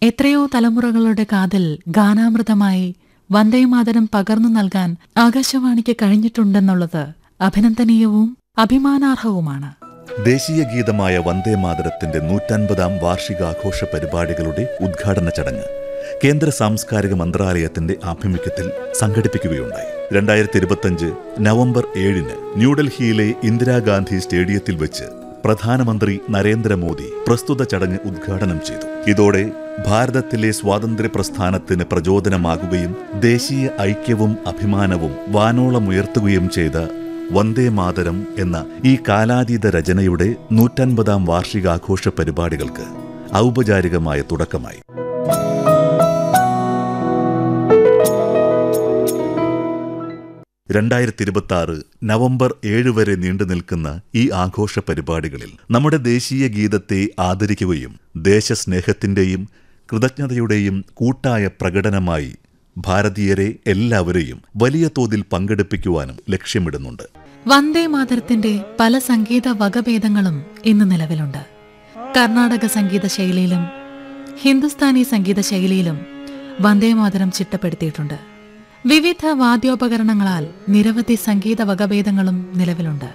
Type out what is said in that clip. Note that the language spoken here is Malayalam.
എത്രയോ തലമുറകളുടെ കാതിൽ ഗാനാമൃതമായി വന്ദേമാതരം പകർന്നു നൽകാൻ ആകാശവാണിക്ക് കഴിഞ്ഞിട്ടുണ്ടെന്നുള്ളത് അഭിനന്ദനീയവും അഭിമാനാർഹവുമാണ് ദേശീയ ഗീതമായ വന്ദേമാതരത്തിന്റെ നൂറ്റൻപതാം വാർഷികാഘോഷ പരിപാടികളുടെ ഉദ്ഘാടന ചടങ്ങ് കേന്ദ്ര സാംസ്കാരിക മന്ത്രാലയത്തിന്റെ ആഭിമുഖ്യത്തിൽ സംഘടിപ്പിക്കുകയുണ്ടായി രണ്ടായിരത്തി ഇരുപത്തിയഞ്ച് നവംബർ ഏഴിന് ന്യൂഡൽഹിയിലെ ഇന്ദിരാഗാന്ധി സ്റ്റേഡിയത്തിൽ വെച്ച് പ്രധാനമന്ത്രി നരേന്ദ്രമോദി പ്രസ്തുത ചടങ്ങ് ഉദ്ഘാടനം ചെയ്തു ഇതോടെ ഭാരതത്തിലെ സ്വാതന്ത്ര്യ പ്രസ്ഥാനത്തിന് പ്രചോദനമാകുകയും ദേശീയ ഐക്യവും അഭിമാനവും വാനോളമുയർത്തുകയും ചെയ്ത വന്ദേ മാതരം എന്ന ഈ കാലാതീത രചനയുടെ നൂറ്റൻപതാം വാർഷികാഘോഷ പരിപാടികൾക്ക് ഔപചാരികമായ തുടക്കമായി രണ്ടായിരത്തി ഇരുപത്തി ആറ് നവംബർ ഏഴ് വരെ നീണ്ടു നിൽക്കുന്ന ഈ ആഘോഷ പരിപാടികളിൽ നമ്മുടെ ദേശീയ ഗീതത്തെ ആദരിക്കുകയും ദേശസ്നേഹത്തിന്റെയും കൃതജ്ഞതയുടെയും കൂട്ടായ പ്രകടനമായി ഭാരതീയരെ എല്ലാവരെയും വലിയ തോതിൽ പങ്കെടുപ്പിക്കുവാനും ലക്ഷ്യമിടുന്നുണ്ട് വന്ദേ മാതരത്തിന്റെ പല സംഗീത വകഭേദങ്ങളും ഇന്ന് നിലവിലുണ്ട് കർണാടക സംഗീത ശൈലിയിലും ഹിന്ദുസ്ഥാനി സംഗീത ശൈലിയിലും വന്ദേ മാതരം ചിട്ടപ്പെടുത്തിയിട്ടുണ്ട് വിവിധ വാദ്യോപകരണങ്ങളാൽ നിരവധി സംഗീത വകഭേദങ്ങളും നിലവിലുണ്ട്